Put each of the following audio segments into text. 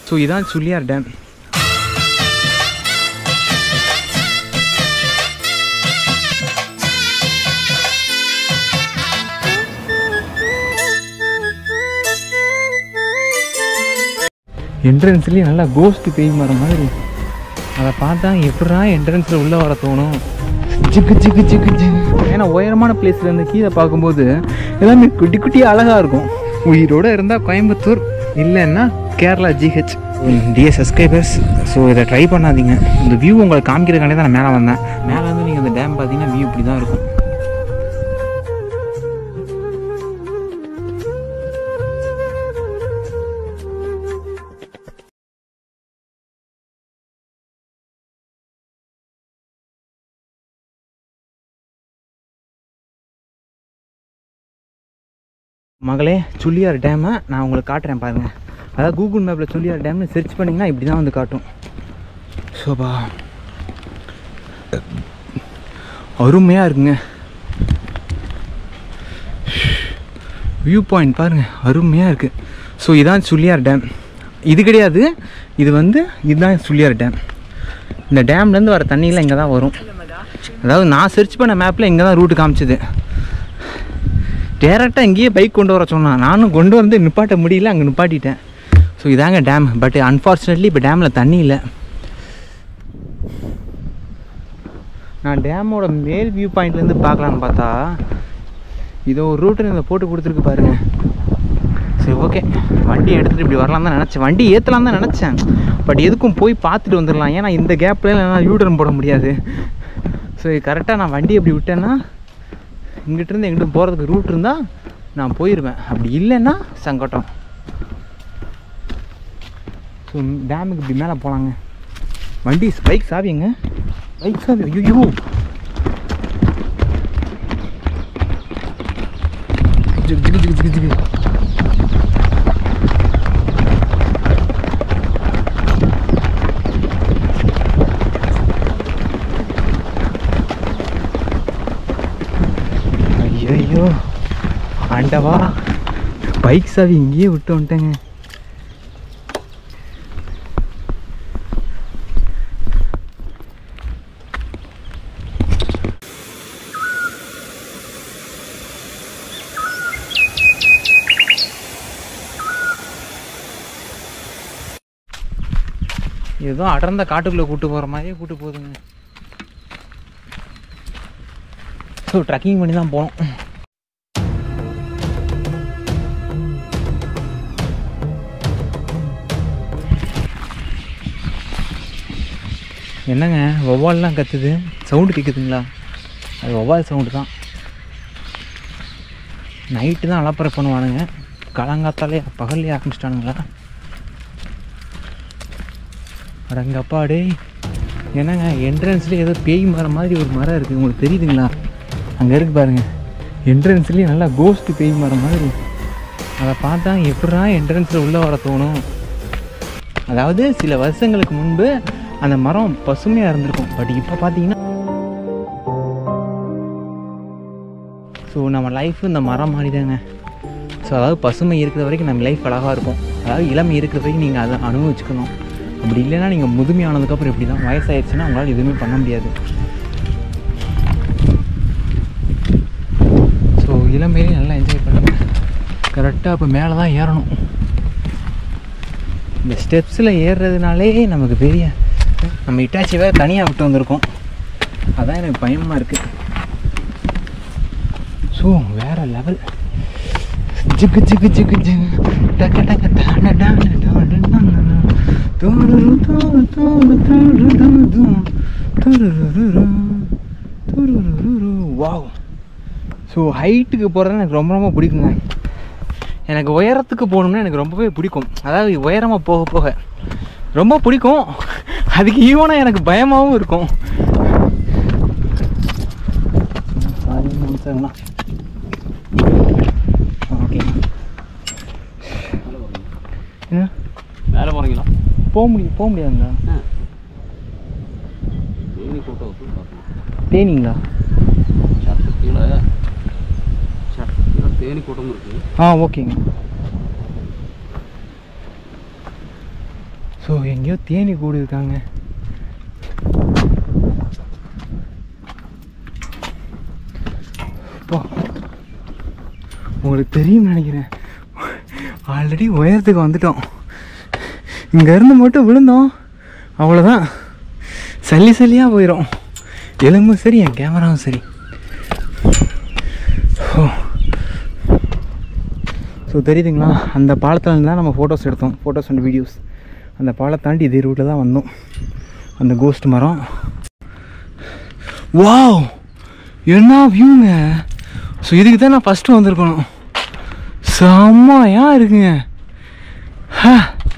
So இதான் சுள்ளியார் dam என்ட்ரன்ஸ்லேயே நல்லா cost பேய் மரம் மாதிரி அதை பார்த்தா எப்படா என்ட்ரன்ஸில் உள்ளே வர தோணும் ஜிக்கு ஜிக்கு ஜிக்கு ஜிக்கு ஏன்னா உயரமான பிளேஸ்ல இருந்து கீழே பார்க்கும்போது எல்லாமே குட்டி குட்டி அழகாக இருக்கும் உயிரோட இருந்தால் கோயம்புத்தூர் இல்லைன்னா கேரளா ஜிஹெச் டிஎஸ் சப்ஸ்கிரைபர்ஸ் ஸோ இதை ட்ரை பண்ணாதீங்க இந்த வியூ உங்களுக்கு காமிக்கிறதுக்காண்டி தான் நான் மேலே வந்தேன் மேலே வந்து நீங்கள் இந்த டேம் பார்த்தீங்கன்னா வியூ இப்படி தான் இருக்கும் மகளே சுள்ளியார் டேமை நான் உங்களுக்கு காட்டுறேன் பாருங்கள் அதாவது கூகுள் மேப்பில் சுள்ளியார் டேம்னு சர்ச் பண்ணிங்கன்னா இப்படி தான் வந்து காட்டும் சோபா அருமையாக இருக்குங்க வியூ பாயிண்ட் பாருங்கள் அருமையாக இருக்குது ஸோ இதான் சுள்ளியார் டேம் இது கிடையாது இது வந்து இதுதான் சுள்ளியார் டேம் இந்த டேம்லேருந்து வர தண்ணியெலாம் இங்கே தான் வரும் அதாவது நான் சர்ச் பண்ண மேப்பில் இங்கே தான் ரூட்டு காமிச்சது டேரெக்டாக இங்கேயே பைக் கொண்டு வர சொன்னான் நானும் கொண்டு வந்து நிப்பாட்ட முடியல அங்கே நிப்பாட்டிட்டேன் ஸோ இதாங்க டேம் பட் அன்ஃபார்ச்சுனேட்லி இப்போ டேமில் தண்ணி இல்லை நான் டேமோட மேல் வியூ பாயிண்ட்லேருந்து பார்க்கலான்னு பார்த்தா இதோ ஒரு ரூட்டு இதை போட்டு கொடுத்துருக்கு பாருங்க சரி ஓகே வண்டி எடுத்துகிட்டு இப்படி வரலாம் தான் நினச்சேன் வண்டி ஏற்றலாம் தான் நினச்சேன் பட் எதுக்கும் போய் பார்த்துட்டு வந்துடலாம் ஏன்னா இந்த கேப்பில் என்னால் யூட்டர்ன் போட முடியாது ஸோ கரெக்டாக நான் வண்டி இப்படி விட்டேன்னா இங்கிட்டிருந்து எங்கிட்ட போகிறதுக்கு ரூட் இருந்தால் நான் போயிடுவேன் அப்படி இல்லைன்னா சங்கடம் ஸோ டேமுக்கு இப்படி மேலே போகலாங்க வண்டி பைக் சாவிங்க பைக் சாவி ஐயோ ஜிகு ஜிகு ஜிகு ஜிகு ஜிகு ஐயோ ஆண்டவா பைக் சாவி இங்கேயே விட்டு வந்துட்டேங்க ஏதோ அடர்ந்த காட்டுக்குள்ளே கூட்டு போகிற மாதிரியே கூட்டு போகுதுங்க ஸோ ட்ரக்கிங் பண்ணி தான் போனோம் என்னங்க வௌவால்லாம் கத்துது சவுண்டு கேட்குதுங்களா அது வௌவால் சவுண்டு தான் நைட்டு தான் அலப்பறை பண்ணுவானுங்க காலங்காத்தாலே பகல்லே ஆரம்பிச்சிட்டானுங்களா அடங்கப்பா டேய் என்னங்க என்ட்ரன்ஸ்லேயே ஏதோ பேய் மரம் மாதிரி ஒரு மரம் இருக்குது உங்களுக்கு தெரியுதுங்களா அங்கே இருக்கு பாருங்க என்ட்ரன்ஸ்லேயே நல்லா கோஸ்ட் பேய் மரம் மாதிரி அதை பார்த்தா எப்படா என்ட்ரன்ஸில் உள்ளே வர தோணும் அதாவது சில வருஷங்களுக்கு முன்பு அந்த மரம் பசுமையாக இருந்திருக்கும் பட் இப்போ பார்த்தீங்கன்னா ஸோ நம்ம லைஃப் இந்த மரம் மாதிரி தாங்க ஸோ அதாவது பசுமை இருக்கிற வரைக்கும் நம்ம லைஃப் அழகாக இருக்கும் அதாவது இளமை இருக்கிற வரைக்கும் நீங்கள் அதை அனுபவிச்சுக்கணும் அப்படி இல்லைன்னா நீங்கள் முதுமையானதுக்கப்புறம் இப்படி தான் வயசாயிடுச்சுன்னா உங்களால் எதுவுமே பண்ண முடியாது ஸோ இளமையிலே நல்லா என்ஜாய் பண்ணுங்க கரெக்டாக இப்போ மேலே தான் ஏறணும் இந்த ஸ்டெப்ஸில் ஏறுறதுனாலே நமக்கு பெரிய நம்ம இட்டாச்சி வேறு தனியாக விட்டு வந்திருக்கோம் அதான் எனக்கு பயமாக இருக்குது ஸோ வேறு லெவல் ஜிகு ஜிகு ஜிகு ஜிகு டக்க டக்க டான டான டான டான துருரு துரு துரு துரு துரு துருருரு துருருரு வாவ் ஸோ ஹைட்டுக்கு போகிறது எனக்கு ரொம்ப ரொம்ப பிடிக்குங்க எனக்கு உயரத்துக்கு போகணும்னா எனக்கு ரொம்பவே பிடிக்கும் அதாவது உயரமாக போக போக ரொம்ப பிடிக்கும் அதுக்கு ஈவனாக எனக்கு பயமாகவும் இருக்கும் சாரி நிமிஷம்ண்ணா ஓகே என்ன மேலே போகிறீங்களா போக முடியும் போக முடியாதுங்களா தேனி கூட்டம் வந்து பார்க்கணும் தேனிங்களா சட்டு கீழே சட்டு கீழே தேனி கூட்டம் இருக்குது ஆ ஓகேங்க ஸோ எங்கேயோ தேனி கூடு இருக்காங்க போ உங்களுக்கு தெரியும்னு நினைக்கிறேன் ஆல்ரெடி உயரத்துக்கு வந்துட்டோம் இங்கேருந்து மட்டும் விழுந்தோம் அவ்வளோதான் சல்லி சல்லியாக போயிடும் எலும்பும் சரி என் கேமராவும் சரி ஓ ஸோ தெரியுதுங்களா அந்த பாலத்தில் இருந்து தான் நம்ம ஃபோட்டோஸ் எடுத்தோம் ஃபோட்டோஸ் அண்ட் வீடியோஸ் அந்த பாலத்தை தாண்டி இதே ரூட்டில் தான் வந்தோம் அந்த கோஸ்ட் மரம் வாவ் என்ன வியூங்க ஸோ இதுக்கு தான் நான் ஃபஸ்ட்டு வந்திருக்கணும் செம்மையாக இருக்குங்க ஹ.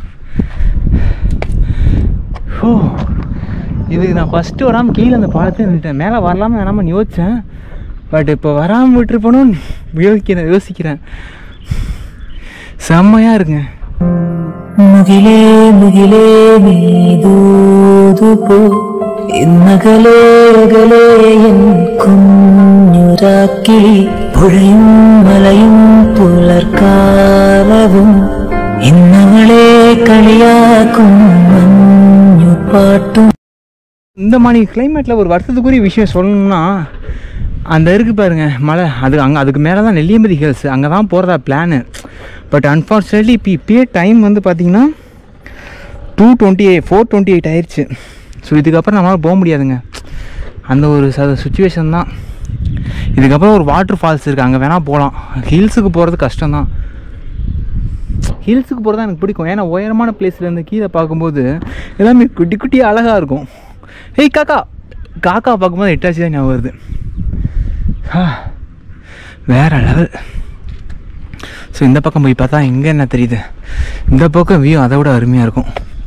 ஓ இதுக்கு நான் ஃபஸ்ட்டு வராமல் கீழே அந்த பாலத்தை நின்றுட்டேன் மேலே வரலாமா வேணாமான்னு யோசித்தேன் பட் இப்போ வராமல் விட்டுருப்பணும்னு யோசிக்கிறேன் யோசிக்கிறேன் செம்மையாக இருக்குங்க മുകിലേ മുകിലേ നീതൂതു പോ ഇന്നകലേ അകലേ എൻ കുഞ്ഞുരാക്കിളി പുഴയും മലയും പുലർക്കാലവും ഇന്നവളെ കളിയാക്കും മഞ്ഞുപാട്ടും இந்த மாதிரி கிளைமேட்டில் ஒரு வருஷத்துக்குரிய விஷயம் சொல்லணும்னா அந்த இருக்கு பாருங்க மலை அது அங்கே அதுக்கு மேலே தான் நெல்லியம்பதி ஹில்ஸ் அங்கே தான் போகிறதா பிளானு பட் அன்ஃபார்ச்சுனேட்லி இப்போ இப்பயே டைம் வந்து பார்த்தீங்கன்னா two twenty eight four twenty eight ஆயிடுச்சு ஸோ இதுக்கப்புறம் நம்மளால் போக முடியாதுங்க அந்த ஒரு ச சுச்சுவேஷன் தான் இதுக்கப்புறம் ஒரு வாட்டர் ஃபால்ஸ் இருக்குது அங்கே வேணால் போகலாம் ஹில்ஸுக்கு போகிறது கஷ்டம்தான் ஹில்ஸுக்கு போகிறது எனக்கு பிடிக்கும் ஏன்னா உயரமான பிளேஸ்லேருந்து கீழே பார்க்கும்போது எல்லாமே குட்டி குட்டி அழகாக இருக்கும் ஏய் காக்கா காக்கா பார்க்கும்போது எட்டாச்சு தான் ஞாபகம் வருது ஆ, வேற லெவல் ஸோ இந்த பக்கம் போய் பார்த்தா எங்கே என்ன தெரியுது இந்த பக்கம் வியூ அதை விட அருமையாக இருக்கும்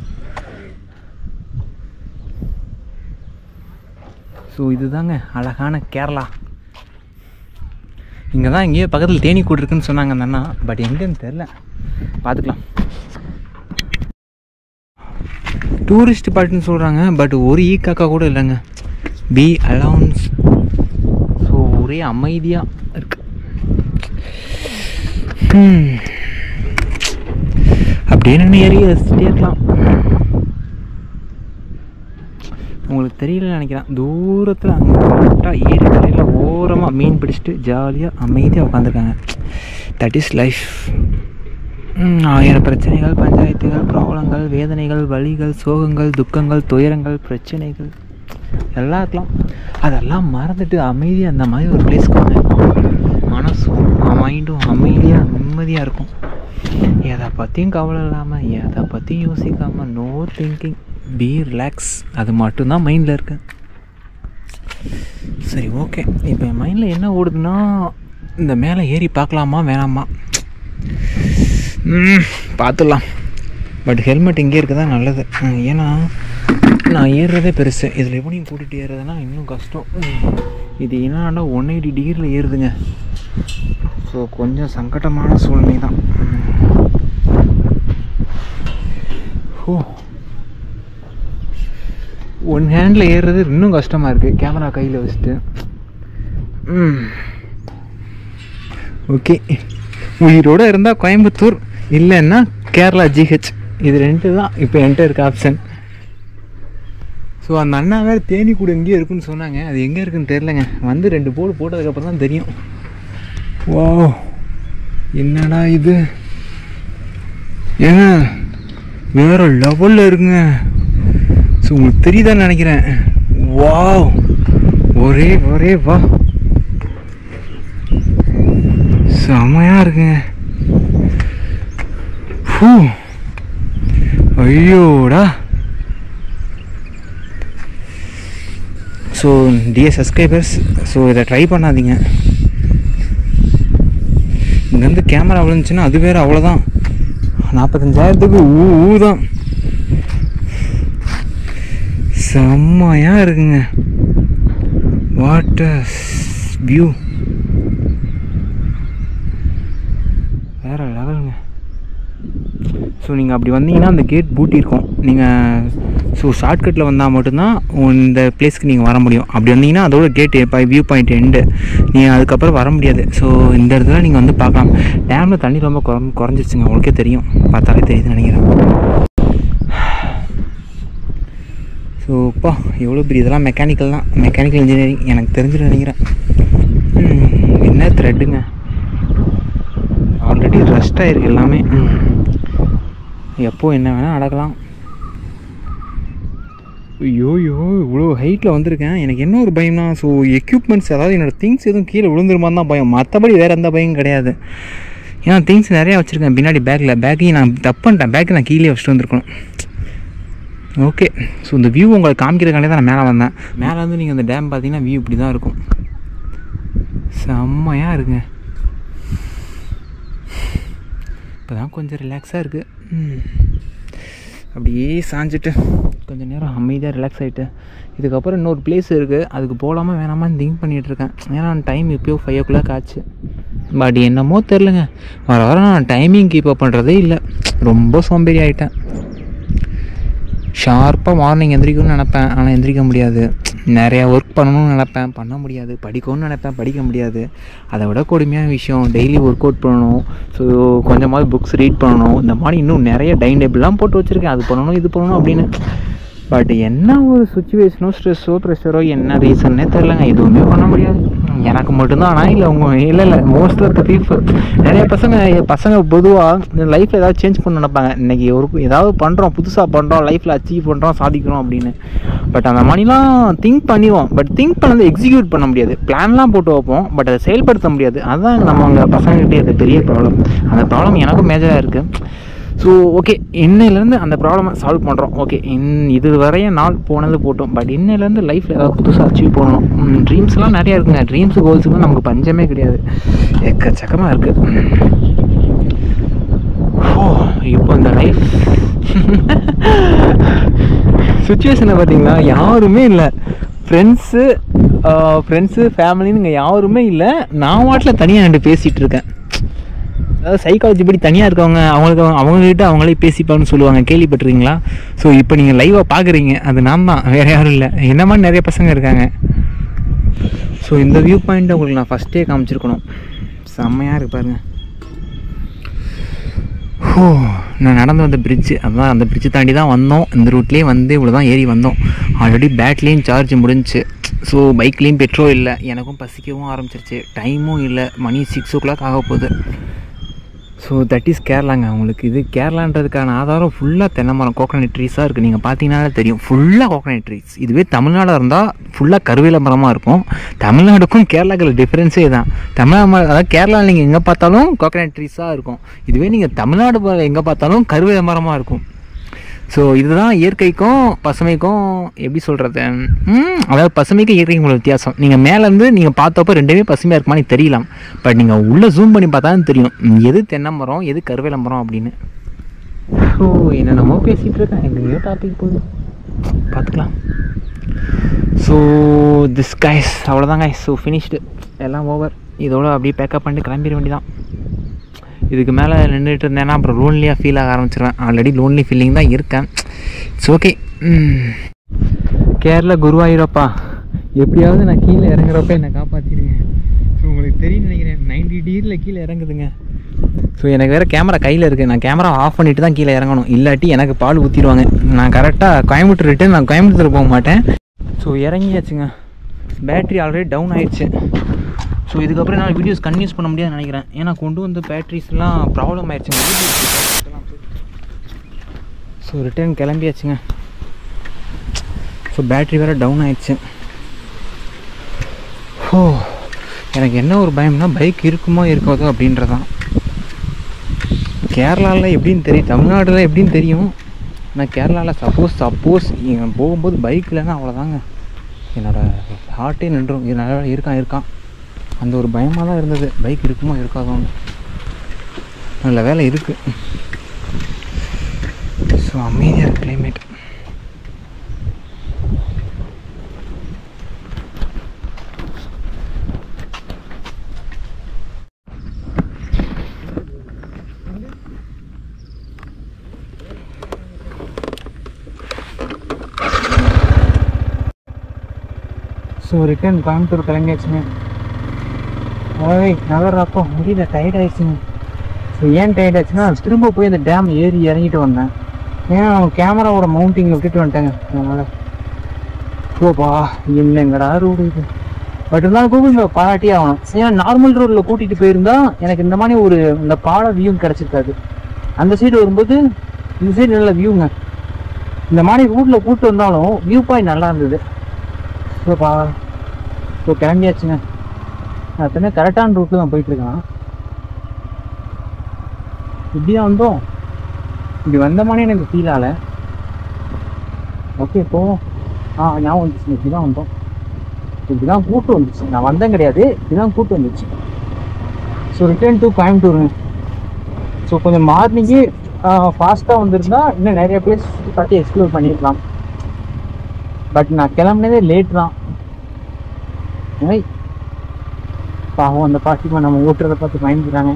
ஸோ இதுதாங்க அழகான கேரளா இங்கே தான் எங்கேயோ பக்கத்தில் தேனி கூடு இருக்குன்னு சொன்னாங்க அந்த அண்ணா பட் எங்கேன்னு தெரில பார்த்துக்கலாம் டூரிஸ்ட் பாட்டுன்னு சொல்கிறாங்க பட் ஒரு ஈ காக்கா கூட இல்லைங்க பி அலவுன்ஸ் ஸோ ஒரே அமைதியாக இருக்கு ஹம். அப்படியே நின்று ஏறி ரசிச்சுட்டே இருக்கலாம் உங்களுக்கு தெரியல நினைக்கிறேன் தூரத்தில் அங்கே கரெக்டாக ஏரி கரையில் ஓரமாக மீன் பிடிச்சிட்டு ஜாலியாக அமைதியாக உட்காந்துருக்காங்க தட் இஸ் லைஃப் ஆயிரம் பிரச்சனைகள் பஞ்சாயத்துகள் ப்ராப்ளங்கள் வேதனைகள் வலிகள் சோகங்கள் துக்கங்கள் துயரங்கள் பிரச்சனைகள் எல்லாம் இருக்கலாம் அதெல்லாம் மறந்துட்டு அமைதியாக அந்த மாதிரி ஒரு பிளேஸ்க்கு வாங்க மனசும் மைண்டும் அமைதியாக நிம்மதியாக இருக்கும் எதை பற்றியும் கவலை இல்லாமல் எதை பற்றியும் யோசிக்காமல் நோ திங்கிங் பி ரிலாக்ஸ் அது மட்டும்தான் மைண்டில் இருக்கு சரி ஓகே இப்போ என் மைண்டில் என்ன ஓடுதுன்னா இந்த மேலே ஏறி பார்க்கலாமா வேணாமா ம், பார்த்துடலாம் பட் ஹெல்மெட் இங்கே இருக்க தான் நல்லது ம், ஏன்னா நான் ஏறுறதே பெருசு இதில் எப்படியும் கூட்டிகிட்டு ஏறுறதுனா இன்னும் கஷ்டம் ம், இது என்னன்னா ஒன் எயிட்டி டிகிரியில் ஏறுதுங்க ஸோ கொஞ்சம் சங்கடமான சூழ்நிலை தான் ஓ ஒன் ஹேண்டில் ஏறுறது இன்னும் கஷ்டமாக இருக்குது கேமரா கையில் வச்சுட்டு ம் ஓகே உயிரோட இருந்தால் கோயம்புத்தூர் இல்லைன்னா கேரளா ஜிஹெச் இது ரெண்டு தான் இப்போ என்கிட்ட இருக்க ஆப்ஷன் ஸோ அந்த அண்ணா வேறு தேனி கூட எங்கேயோ இருக்குன்னு சொன்னாங்க அது எங்கே இருக்குன்னு தெரிலங்க வந்து ரெண்டு போடு போட்டதுக்கப்புறம் தான் தெரியும் வா என்னடா இது ஏங்க வேற லெவலில் இருக்குங்க ஸோ உங்களுக்கு தெரியுதான்னு நினைக்கிறேன் வாவ் ஒரே ஒரே வா செமையாக இருக்குங்க ஃபூ ஐயோடா ஸோ டிஎஸ் சப்ஸ்கிரைபர்ஸ் ஸோ இதை ட்ரை பண்ணாதீங்க இங்கேருந்து கேமரா விழுந்துச்சுன்னா அது வேறு அவ்வளோதான் நாற்பத்தஞ்சாயிரத்துக்கு ஊ ஊ தான் செம்மையாக இருக்குங்க வாட் வியூ வேற லெவலுங்க ஸோ நீங்கள் அப்படி வந்தீங்கன்னா அந்த கேட் பூட்டி இருக்கும் நீங்கள் ஸோ ஷார்ட்கட்டில் வந்தால் மட்டும்தான் இந்த பிளேஸ்க்கு நீங்கள் வர முடியும் அப்படி வந்தீங்கன்னா அதோட கேட் வியூ பாயிண்ட் எண்டு நீங்கள் அதுக்கப்புறம் வர முடியாது ஸோ இந்த இடத்துல நீங்கள் வந்து பார்க்கலாம் டேமில் தண்ணி ரொம்ப குறை குறைஞ்சிருச்சுங்க உங்களுக்கே தெரியும் பார்த்தாலே தெரியுதுன்னு நினைக்கிறேன் ஸோ அப்பா எவ்வளோ பெரிய இதெல்லாம் மெக்கானிக்கல் தான் மெக்கானிக்கல் இன்ஜினியரிங் எனக்கு தெரிஞ்சுட்டு நினைக்கிறேன் ம், என்ன த்ரெட்டுங்க ஆல்ரெடி ரஸ்ட் ஆயிருக்கு எல்லாமே ம். எப்போ என்ன வேணால் நடக்கலாம் ஐயோ ஐயோ இவ்வளோ ஹைட்டில் வந்திருக்கேன் எனக்கு என்ன ஒரு பயம்னா ஸோ எக்யூப்மெண்ட்ஸ் அதாவது என்னோடய திங்ஸ் எதுவும் கீழே விழுந்துருமான்னு தான் பயம் மற்றபடி வேறு எந்த பயம் கிடையாது ஏன்னா திங்ஸ் நிறையா வச்சுருக்கேன் பின்னாடி பேக்கில் பேக்கையும் நான் தப்பு பண்ணிட்டேன் பேக்கை நான் கீழே வச்சுட்டு வந்திருக்கணும் ஓகே ஸோ இந்த வியூ உங்களுக்கு காமிக்கிறதுக்காண்டி தான் நான் மேலே வந்தேன் மேலே வந்து நீங்கள் அந்த டேம் பார்த்தீங்கன்னா வியூ இப்படி தான் இருக்கும் செம்மையாக இருக்குங்க இப்போ தான் கொஞ்சம் ரிலாக்ஸாக இருக்குது அப்படியே சாஞ்சிட்டு கொஞ்சம் நேரம் அமைதியாக ரிலாக்ஸ் ஆகிட்டு இதுக்கப்புறம் இன்னொரு பிளேஸ் இருக்குது அதுக்கு போகலாமா வேணாமான்னு திங்க் பண்ணிகிட்டு இருக்கேன் ஏன்னா டைம் இப்போயோ ஃபைவ் ஓ கிளாக் ஆச்சு பட் என்னமோ தெரிலங்க வர வர நான் டைமிங் கீப் அப் பண்ணுறதே இல்லை ரொம்ப சோம்பேறி ஆகிட்டேன் ஷார்ப்பாக மார்னிங் எந்திரிக்கணும்னு நினப்பேன் ஆனால் எந்திரிக்க முடியாது நிறையா ஒர்க் பண்ணணும்னு நினப்பேன் பண்ண முடியாது படிக்கணும்னு நினப்பேன் படிக்க முடியாது அதை விட கொடுமையான விஷயம் டெய்லி ஒர்க் அவுட் பண்ணணும் ஸோ கொஞ்சமாவது புக்ஸ் ரீட் பண்ணணும் இந்த மாதிரி இன்னும் நிறைய டைம் டேபிள்லாம் போட்டு வச்சுருக்கேன் அது பண்ணணும் இது பண்ணணும் அப்படின்னு பட் என்ன ஒரு சுச்சுவேஷனோ ஸ்ட்ரெஸ்ஸோ ப்ரெஷரோ என்ன ரீசன்னே தெரிலங்க எதுவுமே பண்ண முடியாது எனக்கு மட்டும்தான் ஆனால் இல்லை உங்க இல்லை இல்லை மோஸ்ட் ஆஃப் த பீப்புள் நிறைய பசங்க பசங்க பொதுவாக லைஃப்பில் ஏதாவது சேஞ்ச் பண்ண நினைப்பாங்க இன்றைக்கி ஒரு ஏதாவது பண்ணுறோம் புதுசாக பண்ணுறோம் லைஃப்பில் அச்சீவ் பண்ணுறோம் சாதிக்கிறோம் அப்படின்னு பட் அந்த மாதிரிலாம் திங்க் பண்ணிடுவோம் பட் திங்க் பண்ணதை எக்ஸிக்யூட் பண்ண முடியாது பிளான்லாம் போட்டு வைப்போம் பட் அதை செயல்படுத்த முடியாது அதுதான் நம்ம அங்கே பசங்ககிட்டே அது பெரிய ப்ராப்ளம் அந்த ப்ராப்ளம் எனக்கும் மேஜராக இருக்குது ஸோ ஓகே இன்னையிலேருந்து அந்த ப்ராப்ளமை சால்வ் பண்ணுறோம் ஓகே இன் இது வரைய நாள் போனது போட்டோம் பட் இன்னையிலேருந்து லைஃப்பில் ஏதாவது புதுசாக அச்சீவ் பண்ணணும் ட்ரீம்ஸ்லாம் நிறையா இருக்குங்க ட்ரீம்ஸு கோல்ஸுக்கும் நமக்கு பஞ்சமே கிடையாது எக்கச்சக்கமாக இருக்குது ஓ இப்போ இந்த லைஃப் சுச்சுவேஷனை பார்த்தீங்களா யாருமே இல்லை ஃப்ரெண்ட்ஸு ஃப்ரெண்ட்ஸு ஃபேமிலின்னு இங்கே யாருமே இல்லை நான் வாட்டில் தனியாக ரெண்டு பேசிகிட்டு இருக்கேன் அதாவது சைக்காலஜி படி தனியாக இருக்கவங்க அவங்களுக்கு அவங்கக்கிட்ட அவங்களே பேசிப்பான்னு சொல்லுவாங்க கேள்விப்பட்டிருக்கீங்களா ஸோ இப்போ நீங்கள் லைவாக பார்க்குறீங்க அது நான் தான் வேறு யாரும் இல்லை என்ன மாதிரி நிறைய பசங்க இருக்காங்க ஸோ இந்த வியூ பாயிண்ட்டை உங்களுக்கு நான் ஃபஸ்ட்டே காமிச்சிருக்கணும் செம்மையாக இருக்கு பாருங்க ஓ நான் நடந்து வந்த பிரிட்ஜு அதுதான் அந்த பிரிட்ஜை தாண்டி தான் வந்தோம் இந்த ரூட்லேயே வந்து இவ்வளோ தான் ஏறி வந்தோம் ஆல்ரெடி பேட்லேயும் சார்ஜ் முடிஞ்சுச்சு ஸோ பைக்லேயும் பெட்ரோல் இல்லை எனக்கும் பசிக்கவும் ஆரம்பிச்சிருச்சு டைமும் இல்லை மணி சிக்ஸ் ஓ கிளாக் ஆக போகுது ஸோ தட் இஸ் கேரளாங்க உங்களுக்கு இது கேரளான்றதுக்கான ஆதாரம் ஃபுல்லாக தென்னை மரம் கோகனட் ட்ரீஸாக இருக்குது நீங்கள் பார்த்தீங்கன்னாலே தெரியும் ஃபுல்லாக கோகனட் ட்ரீஸ் இதுவே தமிழ்நாடாக இருந்தால் ஃபுல்லாக கருவேல மரமாக இருக்கும் தமிழ்நாடுக்கும் கேரளாக்கு டிஃப்ரென்ஸே தான் தமிழ்நாடு மரம் அதாவது கேரளா நீங்கள் எங்கே பார்த்தாலும் கோகனட் ட்ரீஸாக இருக்கும் இதுவே நீங்கள் தமிழ்நாடு எங்கே பார்த்தாலும் கருவேல மரமாக இருக்கும் ஸோ இதுதான் இயற்கைக்கும் பசுமைக்கும் எப்படி சொல்கிறது அதாவது பசுமைக்கும் இயற்கைக்கும் உள்ள வித்தியாசம் நீங்கள் மேலேருந்து நீங்கள் பார்த்தப்போ ரெண்டுமே பசுமையாக இருக்குமான்னு தெரியலாம் பட் நீங்கள் உள்ளே ஜூம் பண்ணி பார்த்தா தான் தெரியும் எது தென்னை மரம் எது கருவேல மரம் அப்படின்னு ஸோ என்னென்னமோ பேசிகிட்டு இருக்கேன் எங்கேயோ டாபிக் போகுது பார்த்துக்கலாம் ஸோ திஸ் கைஸ் அவ்வளோதான் கைஸ் ஸோ ஃபினிஷ்டு எல்லாம் ஓவர் இதோட அப்படியே பேக்கப் பண்ணிட்டு கிளம்பிட வேண்டியதான் இதுக்கு மேலே நின்றுட்டு இருந்தேன்னா அப்புறம் லோன்லியாக ஃபீல் ஆக ஆரம்பிச்சிருவேன் ஆல்ரெடி லோன்லி ஃபீலிங் தான் இருக்கேன் இட்ஸ் ஓகே கேரளா குருவாயூரப்பா எப்படியாவது நான் கீழே இறங்குறப்ப என்னை காப்பாற்றிடுங்க ஸோ உங்களுக்கு தெரியும் நினைக்கிறேன் நைன்டி டிகிரியில் கீழே இறங்குதுங்க ஸோ எனக்கு வேறு கேமரா கையில் இருக்குது நான் கேமரா ஆஃப் பண்ணிட்டு தான் கீழே இறங்கணும் இல்லாட்டி எனக்கு பால் ஊற்றிடுவாங்க நான் கரெக்டாக கோயம்புத்தூர் ரிட்டன் நான் கோயம்புத்தூர் போக மாட்டேன் ஸோ இறங்கியாச்சுங்க பேட்ரி ஆல்ரெடி டவுன் ஆயிடுச்சு ஸோ இதுக்கப்புறம் என்னால் வீடியோஸ் கன்யூஸ் பண்ண முடியாதுன்னு நினைக்கிறேன் ஏன்னா கொண்டு வந்த பேட்ரிஸ்லாம் ப்ராப்ளம் ஆயிடுச்சுங்க ஸோ ரிட்டர்ன் கிளம்பியாச்சுங்க ஸோ பேட்ரி வேறு டவுன் ஆயிடுச்சு ஓ எனக்கு என்ன ஒரு பயம்னா பைக் இருக்குமோ இருக்காதோ அப்படின்றதான் கேரளாவில் எப்படின்னு தெரியும் தமிழ்நாட்டில் எப்படின்னு தெரியும் ஆனால் கேரளாவில் சப்போஸ் சப்போஸ் இங்கே போகும்போது பைக் இல்லைன்னா அவ்வளோதாங்க என்னோடய ஹார்ட்டே நின்றும் இது நல்லா இருக்கான் இருக்கான் அந்த ஒரு பயமாக தான் இருந்தது பைக் இருக்குமோ இருக்காதோன்னு நல்ல வேலை இருக்குது ஸோ அமைதியாக கிளைமேட் ஸோ ரிட்டர்ன் கோயம்புத்தூர் கிளம்பியாச்சுங்க ஓய் நகர்றப்போ முடியல டயர்ட் ஆயிடுச்சுங்க ஸோ ஏன் டயர்ட் ஆச்சுன்னா திரும்ப போய் அந்த டேம் ஏறி இறங்கிட்டு வந்தேன் ஏன் கேமராவோட மவுண்டிங் விட்டுட்டு வந்துட்டேங்க அதனால் ஓப்பா என்னங்கடா ரோடு இது பட் இருந்தாலும் கூகுள் மேப் பாராட்டி ஆகணும் ஏன்னா நார்மல் ரோட்டில் கூட்டிகிட்டு போயிருந்தா எனக்கு இந்த மாதிரி ஒரு இந்த பால வியூ கிடச்சிருக்காது அந்த சைடு வரும்போது இந்த சைடு நல்ல வியூங்க இந்த மாதிரி ரூட்டில் கூப்பிட்டு வந்தாலும் வியூ பாயிண்ட் நல்லா இருந்தது ஓப்பா ஸோ கிளம்பியாச்சுங்க நான் எப்பவுமே கரெக்டான ரூட்டில் தான் போயிட்டுருக்கேன் இப்படிதான் வந்தோம் இப்படி வந்த மாதிரி எனக்கு ஃபீல் ஆகலை ஓகே போவோம் ஆ ஞாபகம் வந்துச்சு இப்படி தான் வந்தோம் இப்படி தான் கூட்டு வந்துச்சு நான் வந்தேன் கிடையாது இப்படி தான் கூட்டு வந்துச்சு ஸோ ரிட்டர்ன் டு கோயம்புத்தூருங்க ஸோ கொஞ்சம் மார்னிங்கே ஃபாஸ்ட்டாக வந்திருந்தா இன்னும் நிறைய பிளேஸ் பார்த்து எக்ஸ்ப்ளோர் பண்ணியிருக்கலாம் பட் நான் கிளம்புனதே லேட் தான் ஏய், பாவம் அந்த பாட்டிமா நம்ம ஓட்டுறதை பார்த்து பயந்துக்கிறாங்க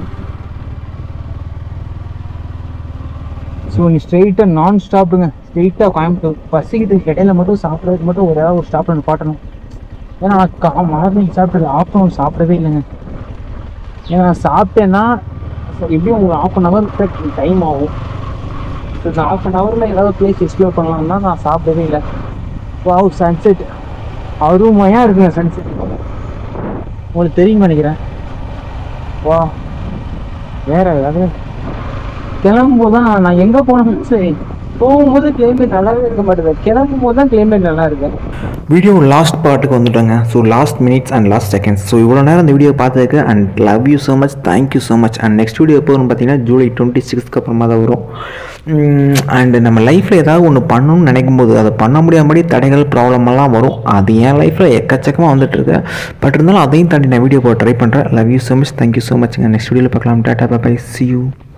ஸோ நீ ஸ்ட்ரெயிட்டாக நான் ஸ்டாப்புங்க ஸ்ட்ரெயிட்டாக கோயம்புத்தூர் பசிக்கிறதுக்கு இடையில மட்டும் சாப்பிட்றதுக்கு மட்டும் ஒரு ஏதாவது ஒரு ஸ்டாப்பில் நிப்பாட்டணும் ஏன்னா நான் கா மார்னிங் சாப்பிட்டது ஆஃப்டர்நூன் சாப்பிடவே இல்லைங்க ஏன்னா நான் சாப்பிட்டேன்னா so எப்படியும் ஒரு ஆஃப் அன் ஹவர் டைம் ஆகும் ஸோ இந்த ஆஃப் அன் ஹவரில் ஏதாவது பிளேஸ் எக்ஸ்ப்ளோர் பண்ணலாம்னா நான் சாப்பிடவே இல்லை வாவ் சன்செட் அருமையாக இருக்குங்க சன்செட் உங்களுக்கு தெரியும் நினைக்கிறேன் வா வேற ஏதாவது கிளம்பும்போது தான் நான் எங்கே போனேன்னு சரி போகும்போது கிளைமேட் நல்லாவே இருக்க மாட்டேது கிளம்பும் போது தான் கிளைமேட் நல்லா இருக்கு வீடியோ லாஸ்ட் பார்ட்டுக்கு வந்துட்டோங்க so last minutes and last seconds so இவ்வளோ நேரம் இந்த வீடியோ பார்த்ததுக்கு and love you so much thank you so much and next video எப்போ வரும்னு பார்த்தீங்கன்னா ஜூலை டுவெண்ட்டி சிக்ஸ்க்கு அப்புறமா தான் வரும் அண்ட் நம்ம லைஃப்பில் ஏதாவது ஒன்று பண்ணணும்னு நினைக்கும் போது அதை பண்ண முடியாமடி தடைகள் ப்ராப்ளம் எல்லாம் வரும் அது என் லைஃப்பில் எக்கச்சக்கமாக வந்துட்டுருக்கு பட் இருந்தாலும் அதையும் தாண்டி நான் வீடியோ போட ட்ரை பண்ணுறேன் love you so much thank you so மச்ங்க நெக்ஸ்ட் வீடியோவில் பார்க்கலாம் டாட்டா பை சி யூ